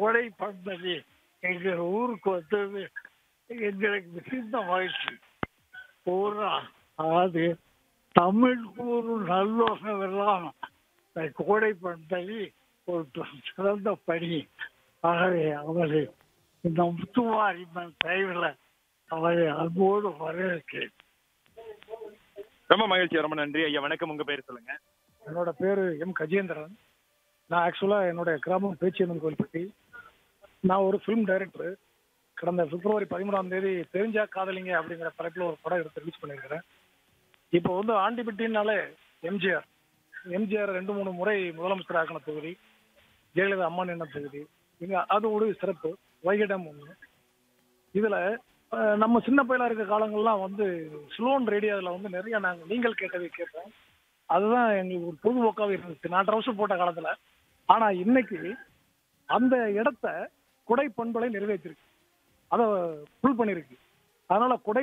கோடை பண்பதி எங்கள் ஊருக்கு வந்தது எங்களுக்கு மிகுந்த மகிழ்ச்சி பூரா அதாவது தமிழ் கூறும் நல்லோகம் எல்லாம் இந்த கோடை பண்பதி ஒரு சிறந்த பணி ஆகவே அவரை இந்த முத்துமாரிம்மன் தயவில் அவரை அன்போடு வரவேற்கிறேன் ரொம்ப மகிழ்ச்சி ரொம்ப நன்றி ஐயா வணக்கம் உங்க பேர் சொல்லுங்க என்னோட பேர் எம் கஜேந்திரன் நான் ஆக்சுவலாக என்னுடைய கிராமம் பேச்சியம்மன் கோயில்பட்டி நான் ஒரு ஃபிலிம் டைரக்டர் கடந்த பிப்ரவரி பதிமூணாம் தேதி தெரிஞ்சா காதலிங்க அப்படிங்கிற தலைப்பில் ஒரு படம் எடுத்து ரிலீஸ் பண்ணியிருக்கிறேன் இப்போ வந்து ஆண்டிப்பட்டினாலே எம்ஜிஆர் எம்ஜிஆர் ரெண்டு மூணு முறை முதலமைச்சர் ஆக்கின தொகுதி ஜெயலலிதா அம்மன் என்ன தொகுதி இங்கே அது ஒரு சிறப்பு வைகடம் ஒன்று இதில் நம்ம சின்ன பையலா இருக்க காலங்கள்லாம் வந்து ஸ்லோன் ரேடியோவில் வந்து நிறைய நாங்கள் நீங்கள் கேட்டதை கேட்போம் அதுதான் எங்களுக்கு ஒரு பொழுதுபோக்காக இருந்துச்சு நான் ட்ரௌசர் போட்ட காலத்துல ஆனா இன்னைக்கு அந்த இடத்த குடை பண்பலை நிறைவேற்றிருக்கு அதை ஃபுல் பண்ணிருக்கு அதனால குடை